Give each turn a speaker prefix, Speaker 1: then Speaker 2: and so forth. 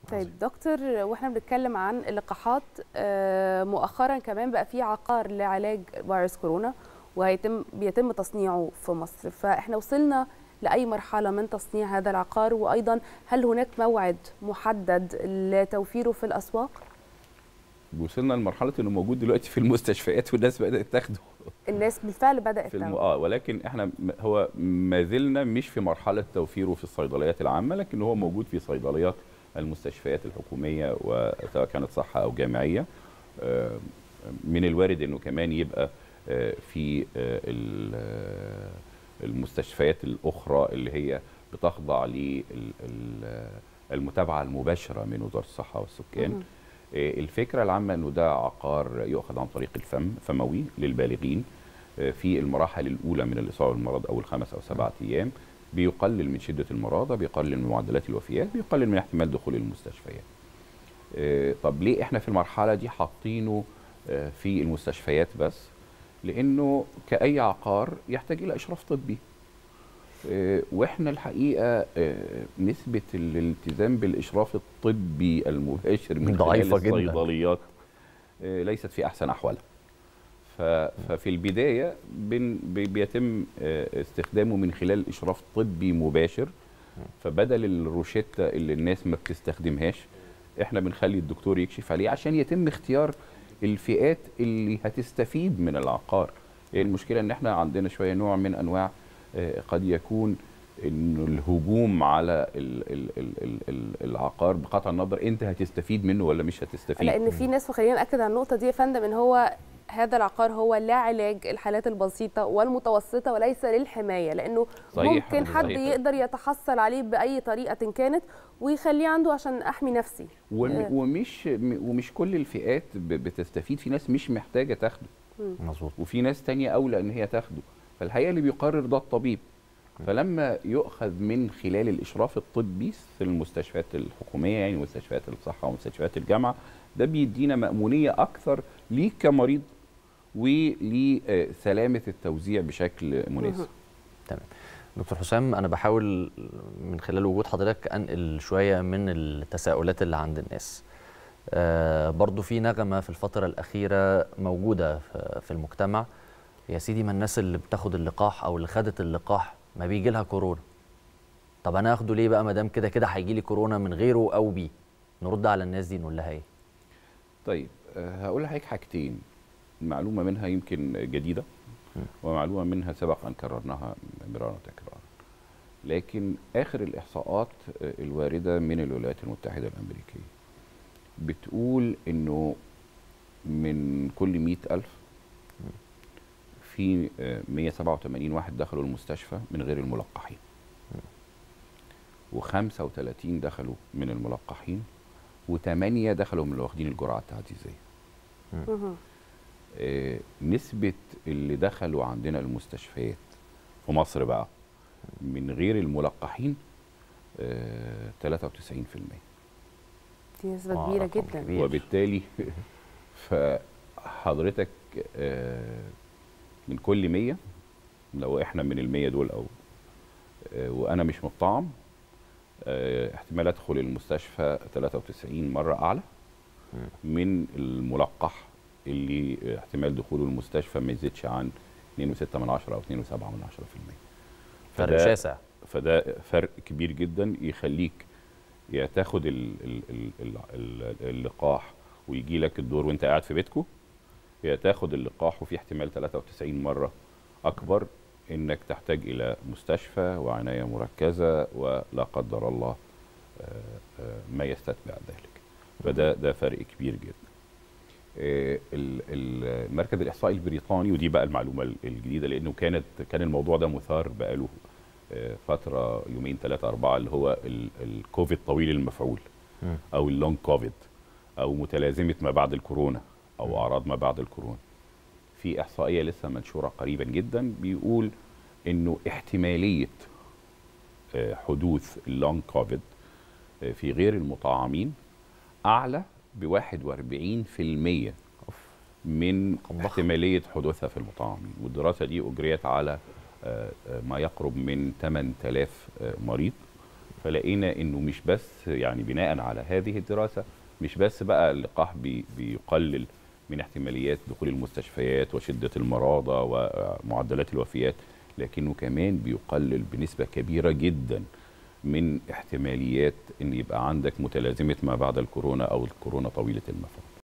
Speaker 1: طيب دكتور واحنا بنتكلم عن اللقاحات آه، مؤخرا كمان بقى في عقار لعلاج فيروس كورونا وهيتم بيتم تصنيعه في مصر فاحنا وصلنا لاي مرحله من تصنيع هذا العقار وايضا هل هناك موعد محدد لتوفيره في الاسواق
Speaker 2: وصلنا لمرحله انه موجود دلوقتي في المستشفيات والناس بدات تاخده
Speaker 1: الناس بالفعل بدات
Speaker 2: في الم...
Speaker 1: تاخده.
Speaker 2: اه ولكن احنا م- هو ما زلنا مش في مرحله توفيره في الصيدليات العامه لكن هو موجود في صيدليات المستشفيات الحكوميه وسواء كانت صحه او جامعيه آه، من الوارد انه كمان يبقى آه، في آه، ال- آه، المستشفيات الاخرى اللي هي بتخضع للمتابعه المباشره من وزاره الصحه والسكان
Speaker 1: مهم.
Speaker 2: آه، الفكره العامه انه ده عقار يؤخذ عن طريق الفم فموي للبالغين آه، في المراحل الاولى من الاصابه بالمرض اول خمس او سبعه ايام بيقلل من شده المرضى بيقلل من معدلات الوفيات بيقلل من احتمال دخول المستشفيات آه، طب ليه احنا في المرحله دي حاطينه آه، في المستشفيات بس لانه كاي عقار يحتاج الى اشراف طبي آه، واحنا الحقيقه آه، نسبه الالتزام بالاشراف الطبي المباشر من
Speaker 3: ضعيفة
Speaker 2: خلال
Speaker 3: جداً.
Speaker 2: الصيدليات آه، ليست في احسن احوالها ف- ففي البدايه بن بي- بيتم آه، استخدامه من خلال اشراف طبي مباشر فبدل الروشته اللي الناس ما بتستخدمهاش احنا بنخلي الدكتور يكشف عليه عشان يتم اختيار الفئات اللي هتستفيد من العقار هي المشكله ان احنا عندنا شويه نوع من انواع آه، قد يكون انه الهجوم على ال ال ال ال ال العقار بقطع النظر انت هتستفيد منه ولا مش هتستفيد
Speaker 1: لان في ناس وخلينا ناكد على النقطه دي يا فندم ان هو هذا العقار هو لا علاج الحالات البسيطه والمتوسطه وليس للحمايه لانه
Speaker 2: صحيح،
Speaker 1: ممكن حد
Speaker 2: صحيح.
Speaker 1: يقدر يتحصل عليه باي طريقه كانت ويخليه عنده عشان احمي نفسي
Speaker 2: وم-
Speaker 1: آه.
Speaker 2: ومش م- ومش كل الفئات ب- بتستفيد في ناس مش محتاجه تاخده
Speaker 3: مظبوط
Speaker 2: وفي ناس تانية اولى ان هي تاخده فالحقيقه اللي بيقرر ده الطبيب فلما يؤخذ من خلال الاشراف الطبي في المستشفيات الحكوميه يعني مستشفيات الصحه ومستشفيات الجامعه ده بيدينا مامونيه اكثر ليك كمريض ولسلامه التوزيع بشكل مناسب
Speaker 3: تمام دكتور حسام انا بحاول من خلال وجود حضرتك انقل شويه من التساؤلات اللي عند الناس آه برضو في نغمه في الفتره الاخيره موجوده في- في المجتمع يا سيدي ما الناس اللي بتاخد اللقاح او اللي خدت اللقاح ما بيجي لها كورونا طب انا اخده ليه بقى ما دام كده كده هيجي لي كورونا من غيره او بيه نرد على الناس دي نقول لها ايه
Speaker 2: طيب آه، هقول لحضرتك حاجتين معلومه منها يمكن جديده ومعلومه منها سبق ان كررناها مرارا وتكرارا لكن اخر الاحصاءات آه، الوارده من الولايات المتحده الامريكيه بتقول انه من كل مئة ألف في آه، 187 واحد دخلوا المستشفى من غير الملقحين و35 دخلوا من الملقحين وثمانية دخلوا من اللي واخدين الجرعة التعزيزية
Speaker 1: مهم.
Speaker 2: آه، نسبة اللي دخلوا عندنا المستشفيات في مصر بقى من غير الملقحين آه، 93%
Speaker 1: دي نسبه
Speaker 3: آه،
Speaker 1: كبيره
Speaker 3: رقم
Speaker 1: جدا
Speaker 3: كبير.
Speaker 2: وبالتالي فحضرتك آه، من كل 100 لو احنا من ال 100 دول او آه، وانا مش مطعم آه، احتمال ادخل المستشفى 93 مره اعلى من الملقح اللي احتمال دخوله المستشفى ما يزيدش عن 2.6 من عشرة او 2.7 من عشرة في المية
Speaker 3: فرق
Speaker 2: فده-
Speaker 3: شاسع
Speaker 2: فده فرق كبير جدا يخليك يا تاخد ال ال ال ال ال اللقاح ويجي لك الدور وانت قاعد في بيتكو يا تاخد اللقاح وفي احتمال 93 مره اكبر انك تحتاج الى مستشفى وعنايه مركزه ولا قدر الله آه، آه، ما يستتبع ذلك فده ده فرق كبير جدا آه، ال- ال- المركز الاحصائي البريطاني ودي بقى المعلومه ال- الجديده لانه كانت كان الموضوع ده مثار بقاله آه، فتره يومين ثلاثه اربعه اللي هو ال- الكوفيد طويل المفعول
Speaker 3: مم.
Speaker 2: او اللونج كوفيد او متلازمه ما بعد الكورونا او اعراض ما بعد الكورونا في احصائيه لسه منشوره قريبا جدا بيقول انه احتماليه آه، حدوث اللونج كوفيد آه، في غير المطعمين اعلى ب 41% من
Speaker 3: رقم ضخم.
Speaker 2: احتماليه حدوثها في المطعمين والدراسه دي اجريت على آه، آه، ما يقرب من 8000 آه، مريض فلقينا انه مش بس يعني بناء على هذه الدراسه مش بس بقى اللقاح بي بيقلل من احتماليات دخول المستشفيات وشده المرضى ومعدلات الوفيات لكنه كمان بيقلل بنسبه كبيره جدا من احتماليات ان يبقى عندك متلازمه ما بعد الكورونا او الكورونا طويله المفعول